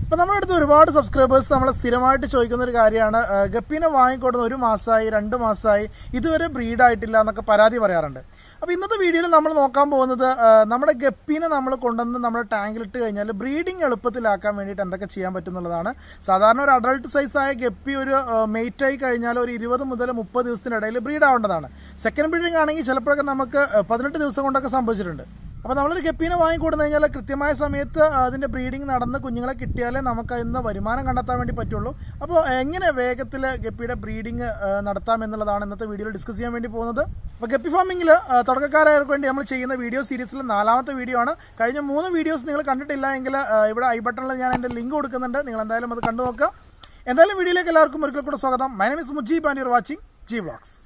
ഇപ്പൊ നമ്മുടെ അടുത്ത് ഒരുപാട് സബ്സ്ക്രൈബേഴ്സ് നമ്മളെ സ്ഥിരമായിട്ട് ചോദിക്കുന്ന ഒരു കാര്യമാണ് ആ, ഗപ്പീനെ വാങ്ങിക്കൊടുന്ന ഒരു മാസമായി രണ്ട് മാസമായി ഇതുവരെ ബ്രീഡ് ആയിട്ടില്ല എന്നൊക്കെ പരാതി പറയാറുണ്ട് അപ്പോൾ ഇന്നത്തെ വീഡിയോയിൽ നമ്മൾ നോക്കാൻ പോകുന്നത് ആ, നമ്മുടെ ഗപ്പീനെ നമ്മൾ കൊണ്ടുവന്ന് നമ്മുടെ ടാങ്കിലിട്ട് കഴിഞ്ഞാൽ ബ്രീഡിങ് എളുപ്പത്തിലാക്കാൻ വേണ്ടിയിട്ട് എന്തൊക്കെ ചെയ്യാൻ പറ്റും എന്നുള്ളതാണ് സാധാരണ ഒരു അഡൾട്ട് സൈസായ ഗപ്പി ഒരു മെയ്റ്റ് ആയി കഴിഞ്ഞാൽ ഒരു ഇരുപത് മുതൽ മുപ്പത് ദിവസത്തിനിടയിൽ ബ്രീഡ് ആവേണ്ടതാണ് സെക്കൻഡ് ബ്രീഡിംഗ് ആണെങ്കിൽ ചിലപ്പോഴൊക്കെ നമുക്ക് ആ, പതിനെട്ട് ദിവസം കൊണ്ടൊക്കെ സംഭവിച്ചിട്ടുണ്ട് അപ്പോൾ നമ്മളൊരു ഗപ്പീനെ വാങ്ങിക്കൊടുന്നു കഴിഞ്ഞാൽ കൃത്യമായ സമയത്ത് അതിൻ്റെ ബ്രീഡിംഗ് നടന്ന് കുഞ്ഞുങ്ങളെ കിട്ടിയാലേ നമുക്ക് അതിന് വരുമാനം കണ്ടെത്താൻ വേണ്ടി പറ്റുള്ളൂ അപ്പോൾ എങ്ങനെ വേഗത്തിൽ ഗപ്പിയുടെ ബ്രീഡിംഗ് നടത്താം എന്നുള്ളതാണ് ഇന്നത്തെ വീഡിയോയിൽ ഡിസ്കസ് ചെയ്യാൻ വേണ്ടി പോകുന്നത് അപ്പോൾ ഗപ്പി ഫാമിങ്ങിൽ തുടക്കക്കാരായവർക്ക് വേണ്ടി നമ്മൾ ചെയ്യുന്ന വീഡിയോ സീരീസിൽ നാലാമത്തെ വീഡിയോ ആണ് കഴിഞ്ഞ മൂന്ന് വീഡിയോസ് നിങ്ങൾ കണ്ടിട്ടില്ല എങ്കിൽ ആ, ഇവിടെ ഐ ബട്ടണിൽ ഞാൻ എൻ്റെ ലിങ്ക് കൊടുക്കുന്നുണ്ട് നിങ്ങൾ എന്തായാലും അത് കണ്ടു നോക്കുക എന്തായാലും വീഡിയോയിലേക്ക് എല്ലാവർക്കും ഒരിക്കൽ കൂടെ സ്വാഗതം my name is Mujeeb and you're watching G vlogs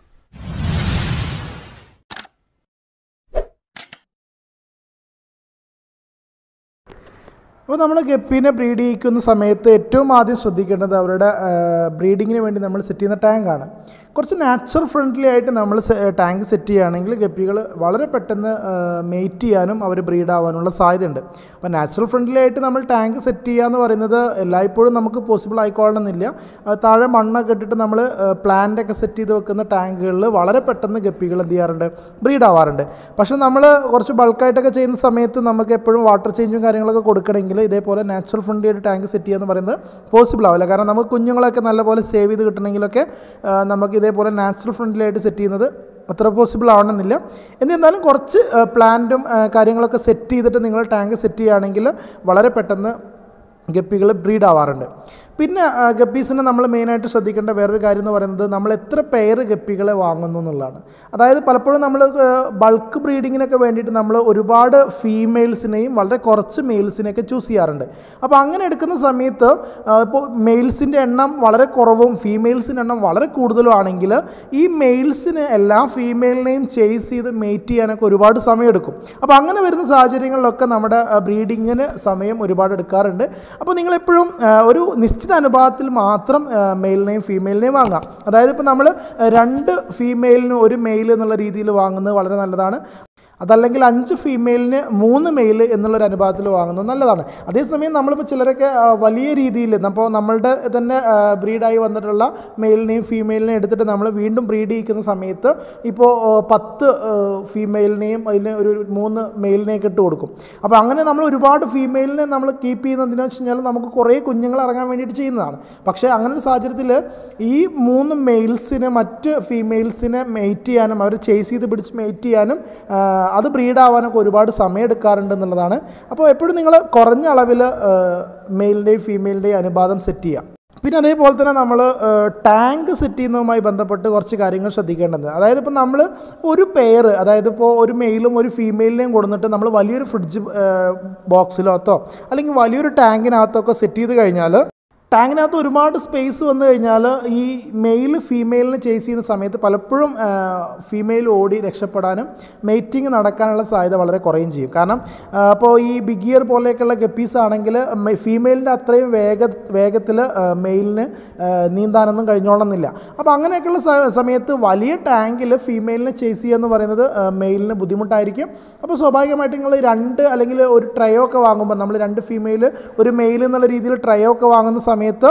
അപ്പോൾ നമ്മൾ ഗപ്പീനെ ബ്രീഡ് ചെയ്യിക്കുന്ന സമയത്ത് ഏറ്റവും ആദ്യം ശ്രദ്ധിക്കേണ്ടത് അവരുടെ ബ്രീഡിങ്ങിന് വേണ്ടി നമ്മൾ സെറ്റ് ചെയ്യുന്ന ടാങ്കാണ് കുറച്ച് നാച്ചുറൽ ഫ്രണ്ട്ലി ആയിട്ട് നമ്മൾ ടാങ്ക് സെറ്റ് ചെയ്യുകയാണെങ്കിൽ ഗപ്പികൾ വളരെ പെട്ടെന്ന് മെയ്റ്റ് ചെയ്യാനും അവർ ബ്രീഡ് ആവാനുള്ള സാധ്യതയുണ്ട് അപ്പോൾ നാച്ചുറൽ ഫ്രണ്ട്ലി ആയിട്ട് നമ്മൾ ടാങ്ക് സെറ്റ് ചെയ്യുക എന്ന് പറയുന്നത് എല്ലായ്പ്പോഴും നമുക്ക് പോസിബിൾ ആയിക്കോളണമെന്നില്ല ആ, താഴെ മണ്ണൊക്കെ ഇട്ടിട്ട് നമ്മൾ പ്ലാന്റ് ഒക്കെ സെറ്റ് ചെയ്ത് വെക്കുന്ന ടാങ്കുകളിൽ വളരെ പെട്ടെന്ന് ഗപ്പികൾ എന്ത് ചെയ്യാറുണ്ട് ബ്രീഡ് ആവാറുണ്ട് പക്ഷേ നമ്മൾ കുറച്ച് ബൾക്കായിട്ടൊക്കെ ചെയ്യുന്ന സമയത്ത് നമുക്ക് എപ്പോഴും വാട്ടർ ചേഞ്ചും കാര്യങ്ങളൊക്കെ കൊടുക്കണമെങ്കിൽ ഇതേപോലെ നാച്ചുറൽ ഫ്രണ്ട്ലി ആയിട്ട് ടാങ്ക് സെറ്റ് ചെയ്യുക എന്ന് പറയുന്നത് പോസിബിൾ ആവില്ല കാരണം നമുക്ക് കുഞ്ഞുങ്ങളൊക്കെ നല്ലപോലെ സേവ് ചെയ്ത് കിട്ടണമെങ്കിലൊക്കെ ആ, നമുക്ക് ഇതേപോലെ നാച്ചുറൽ ഫ്രണ്ട്ലി ആയിട്ട് സെറ്റ് ചെയ്യുന്നത് അത്ര പോസിബിൾ ആവണമെന്നില്ല എന്നിരുന്നാലും കുറച്ച് പ്ലാന്റും കാര്യങ്ങളൊക്കെ സെറ്റ് ചെയ്തിട്ട് നിങ്ങൾ ടാങ്ക് സെറ്റ് ചെയ്യുകയാണെങ്കിൽ വളരെ പെട്ടെന്ന് ഗപ്പികൾ ബ്രീഡ് ആവാറുണ്ട് പിന്നെ ആ, ഗപ്പീസിനെ നമ്മൾ മെയിനായിട്ട് ശ്രദ്ധിക്കേണ്ട വേറൊരു കാര്യം എന്ന് പറയുന്നത് നമ്മൾ എത്ര പെയർ ഗപ്പികളെ വാങ്ങുന്നു എന്നുള്ളതാണ് അതായത് പലപ്പോഴും നമ്മൾ ബൾക്ക് ബ്രീഡിങ്ങിനൊക്കെ വേണ്ടിയിട്ട് നമ്മൾ ഒരുപാട് ഫീമെയിൽസിനെയും വളരെ കുറച്ച് മെയിൽസിനെയൊക്കെ ചൂസ് ചെയ്യാറുണ്ട് അപ്പോൾ അങ്ങനെ എടുക്കുന്ന സമയത്ത് ആ, ഇപ്പോൾ മെയിൽസിൻ്റെ എണ്ണം വളരെ കുറവും ഫീമെയിൽസിൻ്റെ എണ്ണം വളരെ കൂടുതലും ആണെങ്കിൽ ഈ മെയിൽസിന് എല്ലാ ഫീമെയിലിനെയും ചേസ് ചെയ്ത് മെയ്റ്റ് ചെയ്യാനൊക്കെ ഒരുപാട് സമയമെടുക്കും അപ്പോൾ അങ്ങനെ വരുന്ന സാഹചര്യങ്ങളിലൊക്കെ നമ്മുടെ ബ്രീഡിങ്ങിന് സമയം ഒരുപാട് എടുക്കാറുണ്ട് അപ്പോൾ നിങ്ങളെപ്പോഴും ആ, ഒരു നിശ്ചിത അനുപാതത്തിൽ മാത്രം മെയിലിനെയും ഫീമെയിലിനെയും വാങ്ങാം അതായത് ഇപ്പോൾ നമ്മൾ രണ്ട് ഫീമെയിലിന് ഒരു മെയിൽ എന്നുള്ള രീതിയിൽ വാങ്ങുന്നത് വളരെ നല്ലതാണ് അതല്ലെങ്കിൽ അഞ്ച് ഫീമെയിലിന് മൂന്ന് മെയിൽ എന്നുള്ളൊരു അനുപാതത്തിൽ വാങ്ങുന്നത് നല്ലതാണ് അതേസമയം നമ്മളിപ്പോൾ ചിലരൊക്കെ ആ, വലിയ രീതിയിൽ അപ്പോൾ നമ്മളുടെ തന്നെ ബ്രീഡായി വന്നിട്ടുള്ള മെയിലിനെയും ഫീമെയിലിനെയും എടുത്തിട്ട് നമ്മൾ വീണ്ടും ബ്രീഡ് ചെയ്യിക്കുന്ന സമയത്ത് ഇപ്പോൾ ആ, പത്ത് ഫീമെയിലിനെയും അതിന് ഒരു മൂന്ന് മെയിലിനെയൊക്കെ ഇട്ട് കൊടുക്കും അപ്പോൾ അങ്ങനെ നമ്മൾ ഒരുപാട് ഫീമെയിലിനെ നമ്മൾ കീപ്പ് ചെയ്യുന്നതെന്ന് വെച്ച് കഴിഞ്ഞാൽ നമുക്ക് കുറേ കുഞ്ഞുങ്ങൾ ഇറങ്ങാൻ വേണ്ടിയിട്ട് ചെയ്യുന്നതാണ് പക്ഷേ അങ്ങനെ ഒരു സാഹചര്യത്തിൽ ഈ മൂന്ന് മെയിൽസിനെ മറ്റ് ഫീമെയിൽസിനെ മെയ്റ്റ് ചെയ്യാനും അവർ ചേസ് ചെയ്ത് പിടിച്ച് മെയ്റ്റ് ചെയ്യാനും ആ, അത് ബ്രീഡ് ആവാനൊക്കെ ഒരുപാട് സമയം എടുക്കാറുണ്ട് എന്നുള്ളതാണ് അപ്പോൾ എപ്പോഴും നിങ്ങൾ കുറഞ്ഞ അളവിൽ മെയിലിൻ്റെയും ഫീമെയിലിൻ്റെയും അനുപാതം സെറ്റ് ചെയ്യുക പിന്നെ അതേപോലെ തന്നെ നമ്മൾ ടാങ്ക് സെറ്റ് ചെയ്യുന്നതുമായി ബന്ധപ്പെട്ട് കുറച്ച് കാര്യങ്ങൾ ശ്രദ്ധിക്കേണ്ടത് അതായത് ഇപ്പോൾ നമ്മൾ ഒരു പെയർ അതായത് ഇപ്പോൾ ഒരു മെയിലും ഒരു ഫീമെയിലിനെയും കൊടുത്തിട്ട് നമ്മൾ വലിയൊരു ഫ്രിഡ്ജ് ബോക്സിലകത്തോ അല്ലെങ്കിൽ വലിയൊരു ടാങ്കിനകത്തോ ഒക്കെ സെറ്റ് ചെയ്ത് കഴിഞ്ഞാൽ ടാങ്കിനകത്ത് ഒരുപാട് സ്പേസ് വന്നു കഴിഞ്ഞാൽ ഈ മെയിൽ ഫീമെയിലിനെ ചേസ് ചെയ്യുന്ന സമയത്ത് പലപ്പോഴും ഫീമെയിൽ ഓടി രക്ഷപ്പെടാനും മെയ്റ്റിംഗ് നടക്കാനുള്ള സാധ്യത വളരെ കുറയും ചെയ്യും കാരണം അപ്പോൾ ഈ ബിഗിയർ പോലെയൊക്കെയുള്ള ഗപ്പീസ് ആണെങ്കിൽ ഫീമെയിലിൻ്റെ അത്രയും വേഗ വേഗത്തിൽ മെയിലിന് നീന്താനൊന്നും കഴിഞ്ഞോളന്നില്ല അപ്പോൾ അങ്ങനെയൊക്കെയുള്ള സ- സമയത്ത് വലിയ ടാങ്കിൽ ഫീമെയിലിനെ ചേസ് ചെയ്യുക എന്ന് പറയുന്നത് മെയിലിന് ബുദ്ധിമുട്ടായിരിക്കും അപ്പോൾ സ്വാഭാവികമായിട്ട് നിങ്ങൾ രണ്ട് അല്ലെങ്കിൽ ഒരു ട്രയോ ഒക്കെ വാങ്ങുമ്പോൾ നമ്മൾ രണ്ട് ഫീമെയിൽ ഒരു മെയിൽ എന്നുള്ള രീതിയിൽ ട്രയോ ഒക്കെ വാങ്ങുന്ന സമയത്ത്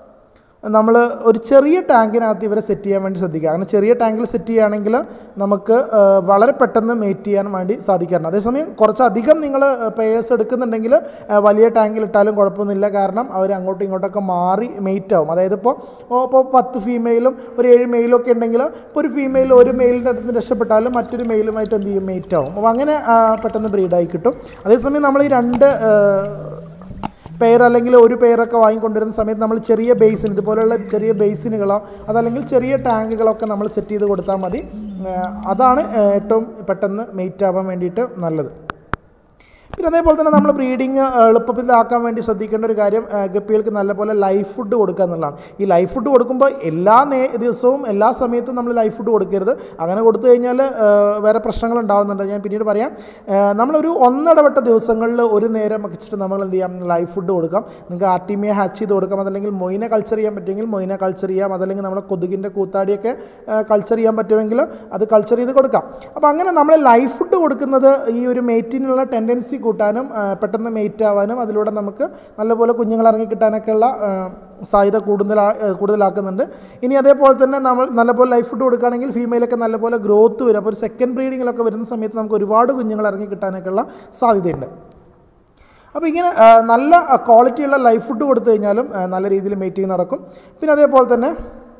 നമ്മൾ ഒരു ചെറിയ ടാങ്കിനകത്ത് ഇവരെ സെറ്റ് ചെയ്യാൻ വേണ്ടി ശ്രദ്ധിക്കുക അങ്ങനെ ചെറിയ ടാങ്കിൽ സെറ്റ് ചെയ്യുകയാണെങ്കിൽ നമുക്ക് ആ, വളരെ പെട്ടെന്ന് മേറ്റ് ചെയ്യാൻ വേണ്ടി സാധിക്കാറുണ്ട് അതേസമയം കുറച്ചധികം നിങ്ങൾ പേയേഴ്സ് എടുക്കുന്നുണ്ടെങ്കിൽ ആ, വലിയ ടാങ്കിൽ ഇട്ടാലും കുഴപ്പമൊന്നുമില്ല കാരണം അവർ അങ്ങോട്ടും ഇങ്ങോട്ടൊക്കെ മാറി മെയ്റ്റ് ആവും അതായത് ഇപ്പോൾ ഇപ്പോൾ പത്ത് ഫീമെയിലും ഒരു ഏഴ് മെയിലും ഒക്കെ ഉണ്ടെങ്കിൽ ഇപ്പോൾ ഒരു ഫീമെയിൽ ഒരു മെയിലിൻ്റെ അടുത്ത് നിന്ന് രക്ഷപ്പെട്ടാലും മറ്റൊരു മെയിലുമായിട്ട് എന്ത് ചെയ്യും മെയ്റ്റ് ആവും അപ്പോൾ അങ്ങനെ ആ, പെട്ടെന്ന് ബ്രീഡായി കിട്ടും അതേസമയം നമ്മൾ ഈ രണ്ട് ആ, പെയർ അല്ലെങ്കിൽ ഒരു പെയറൊക്കെ വാങ്ങിക്കൊണ്ടിരുന്ന സമയത്ത് നമ്മൾ ചെറിയ ബേസിൻ ഇതുപോലെയുള്ള ചെറിയ ബേസിനുകളോ അതല്ലെങ്കിൽ ചെറിയ ടാങ്കുകളൊക്കെ നമ്മൾ സെറ്റ് ചെയ്ത് കൊടുത്താൽ മതി ആ, അതാണ് ആ, ഏറ്റവും പെട്ടെന്ന് മെയ്റ്റ് ആവാൻ വേണ്ടിയിട്ട് നല്ലത് പിന്നെ അതേപോലെ തന്നെ നമ്മൾ ബ്രീഡിങ് എളുപ്പത്തിലാക്കാൻ വേണ്ടി ശ്രദ്ധിക്കേണ്ട ഒരു കാര്യം ആ, ഗപ്പികൾക്ക് നല്ലപോലെ ലൈഫ് ഫുഡ് കൊടുക്കുക എന്നുള്ളതാണ് ഈ ലൈഫ് ഫുഡ് കൊടുക്കുമ്പോൾ എല്ലാ നേ ദിവസവും എല്ലാ സമയത്തും നമ്മൾ ലൈഫ് ഫുഡ് കൊടുക്കരുത് അങ്ങനെ കൊടുത്തു കഴിഞ്ഞാൽ ആ, വേറെ പ്രശ്നങ്ങൾ ഉണ്ടാകുന്നുണ്ട് ഞാൻ പിന്നീട് പറയാം ആ, നമ്മളൊരു ഒന്നിടവിട്ട ദിവസങ്ങളിൽ ഒരു നേരം വെച്ചിട്ട് നമ്മൾ എന്ത് ചെയ്യാം ലൈഫ് ഫുഡ് കൊടുക്കാം നിങ്ങൾക്ക് ആർട്ടിമിയ ഹാച്ച് ചെയ്ത് കൊടുക്കാം അതല്ലെങ്കിൽ മൊയിനെ കൾച്ചർ ചെയ്യാൻ പറ്റുമെങ്കിൽ മൊയിനെ കൾച്ചർ ചെയ്യാം അതല്ലെങ്കിൽ നമ്മുടെ കൊതുകിൻ്റെ കൂത്താടിയൊക്കെ കൾച്ചർ ചെയ്യാൻ പറ്റുമെങ്കിൽ അത് കൾച്ചർ ചെയ്ത് കൊടുക്കാം അപ്പോൾ അങ്ങനെ നമ്മൾ ലൈഫ് ഫുഡ് കൊടുക്കുന്നത് ഈ ഒരു മേറ്റിനുള്ള ടെൻഡൻസി കൂട്ടാനും ആ, പെട്ടെന്ന് മെയ്റ്റ് ആവാനും അതിലൂടെ നമുക്ക് നല്ലപോലെ കുഞ്ഞുങ്ങൾ ഇറങ്ങി കിട്ടാനൊക്കെയുള്ള ആ, സാധ്യത കൂടുതൽ കൂടുതലാക്കുന്നുണ്ട് ഇനി അതേപോലെ തന്നെ നമ്മൾ നല്ലപോലെ ലൈഫ് ഫുഡ് കൊടുക്കുകയാണെങ്കിൽ ഫീമെയിലൊക്കെ നല്ലപോലെ ഗ്രോത്ത് വരും അപ്പോൾ ഒരു സെക്കൻഡ് ബ്രീഡിങ്ങിലൊക്കെ വരുന്ന സമയത്ത് നമുക്ക് ഒരുപാട് കുഞ്ഞുങ്ങൾ ഇറങ്ങി കിട്ടാനൊക്കെയുള്ള സാധ്യതയുണ്ട് അപ്പോൾ ഇങ്ങനെ ആ, നല്ല ക്വാളിറ്റിയുള്ള ലൈഫ് ഫുഡ് കൊടുത്തു കഴിഞ്ഞാലും ആ, നല്ല രീതിയിൽ മീറ്റിംഗ് നടക്കും പിന്നെ അതേപോലെ തന്നെ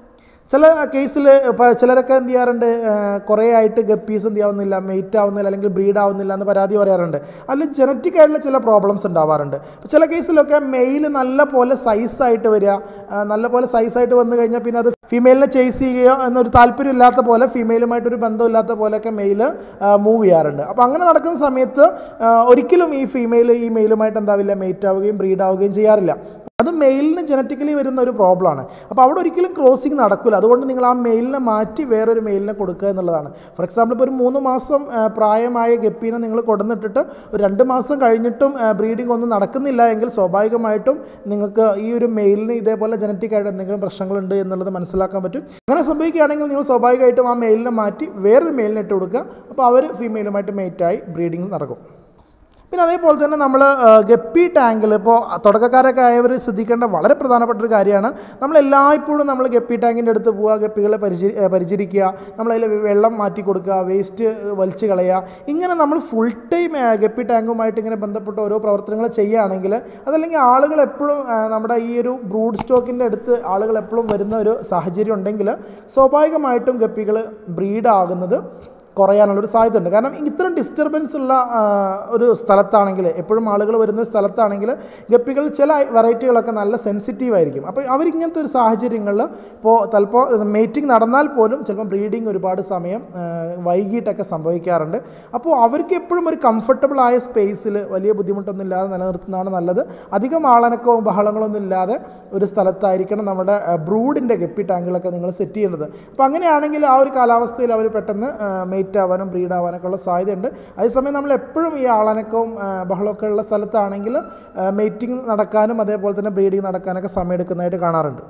ചില കേസിൽ ഇപ്പോൾ ചിലരൊക്കെ എന്ത് ചെയ്യാറുണ്ട് ആ, കുറേ ആയിട്ട് ഗപ്പീസ് എന്ത് ചെയ്യാവുന്നില്ല മെയ്റ്റ് ആവുന്നില്ല അല്ലെങ്കിൽ ബ്രീഡ് ആവുന്നില്ല എന്ന് പരാതി പറയാറുണ്ട് അതിൽ ജനറ്റിക് ആയിട്ടുള്ള ചില പ്രോബ്ലംസ് ഉണ്ടാവാറുണ്ട് അപ്പോൾ ചില കേസിലൊക്കെ മെയിൽ നല്ല പോലെ സൈസായിട്ട് വരിക ആ, നല്ല പോലെ സൈസായിട്ട് വന്നു കഴിഞ്ഞാൽ പിന്നെ അത് ഫീമെയിലിനെ ചേസ് ചെയ്യുകയോ എന്നൊരു താല്പര്യം ഇല്ലാത്ത പോലെ ഫീമെയിലുമായിട്ടൊരു ബന്ധമില്ലാത്ത പോലെയൊക്കെ മെയിൽ മൂവ് ചെയ്യാറുണ്ട് അപ്പോൾ അങ്ങനെ നടക്കുന്ന സമയത്ത് ആ, ഒരിക്കലും ഈ ഫീമെയിൽ ഈ മെയിലുമായിട്ട് എന്താവില്ല മെയ്റ്റ് ആവുകയും ബ്രീഡ് ആവുകയും ചെയ്യാറില്ല അത് മെയിലിന് ജനറ്റിക്കലി വരുന്ന ഒരു പ്രോബ്ലമാണ് അപ്പോൾ അവിടെ ഒരിക്കലും ക്രോസിങ് നടക്കില്ല അതുകൊണ്ട് നിങ്ങൾ ആ മെയിലിനെ മാറ്റി വേറൊരു മെയിലിനെ കൊടുക്കുക എന്നുള്ളതാണ് ഫോർ എക്സാമ്പിൾ ഇപ്പോൾ ഒരു മൂന്ന് മാസം ആ, പ്രായമായ ഗപ്പീനെ നിങ്ങൾ കൊടുന്നിട്ടിട്ട് ഒരു രണ്ട് മാസം കഴിഞ്ഞിട്ടും ബ്രീഡിംഗ് ഒന്നും നടക്കുന്നില്ല എങ്കിൽ സ്വാഭാവികമായിട്ടും നിങ്ങൾക്ക് ഈ ഒരു മെയിലിന് ഇതേപോലെ ജനറ്റിക് ആയിട്ട് എന്തെങ്കിലും പ്രശ്നങ്ങളുണ്ട് എന്നുള്ളത് മനസ്സിലാക്കാൻ പറ്റും അങ്ങനെ സംഭവിക്കുകയാണെങ്കിൽ നിങ്ങൾ സ്വാഭാവികമായിട്ടും ആ മെയിലിനെ മാറ്റി വേറൊരു മെയിലിനെ ഇട്ട് കൊടുക്കുക അപ്പോൾ അവർ ഫീമെയിലുമായിട്ട് മേറ്റായി ബ്രീഡിങ്സ് നടക്കും പിന്നെ അതേപോലെ തന്നെ നമ്മൾ ഗപ്പി ടാങ്കിൽ ഇപ്പോൾ തുടക്കക്കാരൊക്കെ ആയവർ ശ്രദ്ധിക്കേണ്ട വളരെ പ്രധാനപ്പെട്ട ഒരു കാര്യമാണ് നമ്മൾ എല്ലായ്പ്പോഴും നമ്മൾ ഗപ്പി ടാങ്കിൻ്റെ അടുത്ത് പോവുക ഗപ്പികളെ പരിചരി ഏ, പരിചരിക്കുക നമ്മളതിൽ വെള്ളം മാറ്റി കൊടുക്കുക വേസ്റ്റ് വലിച്ചു കളയുക ഇങ്ങനെ നമ്മൾ ഫുൾ ടൈം ഗപ്പി ടാങ്കുമായിട്ട് ഇങ്ങനെ ബന്ധപ്പെട്ട ഓരോ പ്രവർത്തനങ്ങൾ ചെയ്യുകയാണെങ്കിൽ അതല്ലെങ്കിൽ ആളുകൾ എപ്പോഴും ആ, നമ്മുടെ ഈ ഒരു ബ്രൂഡ് സ്റ്റോക്കിൻ്റെ അടുത്ത് ആളുകൾ എപ്പോഴും വരുന്ന ഒരു സാഹചര്യം ഉണ്ടെങ്കിൽ സ്വാഭാവികമായിട്ടും ഗപ്പികൾ ബ്രീഡാകുന്നത് കുറയാനുള്ളൊരു സാധ്യത ഉണ്ട് കാരണം ഇത്തരം ഡിസ്റ്റർബൻസ് ഉള്ള ആ, ഒരു സ്ഥലത്താണെങ്കിൽ എപ്പോഴും ആളുകൾ വരുന്ന സ്ഥലത്താണെങ്കിൽ ഗപ്പികൾ ചില വെറൈറ്റികളൊക്കെ നല്ല സെൻസിറ്റീവ് ആയിരിക്കും അപ്പോൾ അവരിങ്ങനത്തെ ഒരു സാഹചര്യങ്ങളിൽ ഇപ്പോൾ ചിലപ്പോൾ മേറ്റിംഗ് നടന്നാൽ പോലും ചിലപ്പോൾ ബ്രീഡിങ് ഒരുപാട് സമയം ആ, വൈകിട്ടൊക്കെ സംഭവിക്കാറുണ്ട് അപ്പോൾ അവർക്ക് എപ്പോഴും ഒരു കംഫർട്ടബിൾ ആയ സ്പേസിൽ വലിയ ബുദ്ധിമുട്ടൊന്നും ഇല്ലാതെ നിലനിർത്തുന്നതാണ് നല്ലത് അധികം ആളനക്കവും ബഹളങ്ങളൊന്നും ഇല്ലാതെ ഒരു സ്ഥലത്തായിരിക്കണം നമ്മുടെ ബ്രൂഡിൻ്റെ ഗപ്പി ടാങ്കുകളൊക്കെ നിങ്ങൾ സെറ്റ് ചെയ്യുന്നത് അപ്പോൾ അങ്ങനെയാണെങ്കിൽ ആ ഒരു കാലാവസ്ഥയിൽ അവർ പെട്ടെന്ന് മെയ്റ്റ് ആവാനും ബ്രീഡ് ആവാനൊക്കെ ഉള്ള സാധ്യതയുണ്ട് അതേസമയം നമ്മൾ എപ്പോഴും ഈ ആളനക്കവും ആ, ബഹളമൊക്കെ ഉള്ള സ്ഥലത്താണെങ്കിൽ മെയ്റ്റിംഗ് നടക്കാനും അതേപോലെ തന്നെ ബ്രീഡിങ് നടക്കാനൊക്കെ സമയമെടുക്കുന്നതായിട്ട് കാണാറുണ്ട്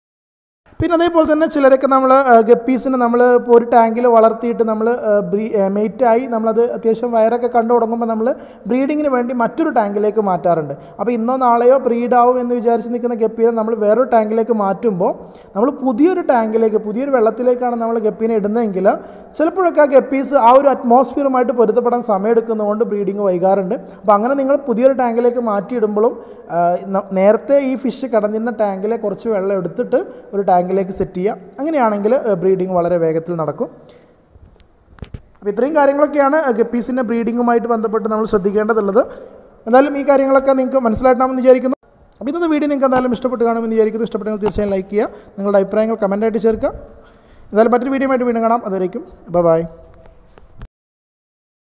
പിന്നെ അതേപോലെ തന്നെ ചിലരൊക്കെ നമ്മൾ ഗപ്പീസിനെ നമ്മൾ ഇപ്പോൾ ഒരു ടാങ്കിൽ വളർത്തിയിട്ട് നമ്മൾ ബ്രീ മെയ്റ്റായി നമ്മളത് അത്യാവശ്യം വയറൊക്കെ കണ്ടു തുടങ്ങുമ്പോൾ നമ്മൾ ബ്രീഡിങ്ങിന് വേണ്ടി മറ്റൊരു ടാങ്കിലേക്ക് മാറ്റാറുണ്ട് അപ്പോൾ ഇന്നോ നാളെയോ ബ്രീഡാവും എന്ന് വിചാരിച്ച് നിൽക്കുന്ന ഗപ്പീനെ നമ്മൾ വേറൊരു ടാങ്കിലേക്ക് മാറ്റുമ്പോൾ നമ്മൾ പുതിയൊരു ടാങ്കിലേക്ക് പുതിയൊരു വെള്ളത്തിലേക്കാണ് നമ്മൾ ഗപ്പീനെ ഇടുന്നതെങ്കിൽ ചിലപ്പോഴൊക്കെ ആ ഗപ്പീസ് ആ ഒരു അറ്റ്മോസ്ഫിയറുമായിട്ട് പൊരുത്തപ്പെടാൻ സമയമെടുക്കുന്നതുകൊണ്ട് ബ്രീഡിങ് വൈകാറുണ്ട് അപ്പോൾ അങ്ങനെ നിങ്ങൾ പുതിയൊരു ടാങ്കിലേക്ക് മാറ്റിയിടുമ്പോഴും ആ, ന- നേരത്തെ ഈ ഫിഷ് കിടന്നിരുന്ന ടാങ്കിലെ കുറച്ച് വെള്ളം എടുത്തിട്ട് ഒരു ടാങ്കിലേക്ക് സെറ്റ് ചെയ്യുക അങ്ങനെയാണെങ്കിൽ ബ്രീഡിങ് വളരെ വേഗത്തിൽ നടക്കും അപ്പോൾ ഇത്രയും കാര്യങ്ങളൊക്കെയാണ് ഗപ്പീസിൻ്റെ ബ്രീഡിങ്ങുമായിട്ട് ബന്ധപ്പെട്ട് നമ്മൾ ശ്രദ്ധിക്കേണ്ടതുള്ളത് എന്തായാലും ഈ കാര്യങ്ങളൊക്കെ നിങ്ങൾക്ക് മനസ്സിലായിട്ടാണെന്ന് വിചാരിക്കുന്നു അപ്പോൾ ഇന്നത്തെ വീഡിയോ നിങ്ങൾക്ക് എന്തായാലും ഇഷ്ടപ്പെട്ട് കാണുമെന്ന് വിചാരിക്കുന്നു ഇഷ്ടപ്പെട്ടെങ്കിൽ തീർച്ചയായും ലൈക്ക് ചെയ്യുക നിങ്ങളുടെ അഭിപ്രായങ്ങൾ കമൻറ്റായിട്ട് ചേർക്കുക എന്തായാലും മറ്റൊരു വീഡിയോ ആയിട്ട് വീണ്ടും കാണാം അതുവരേക്കും ബൈ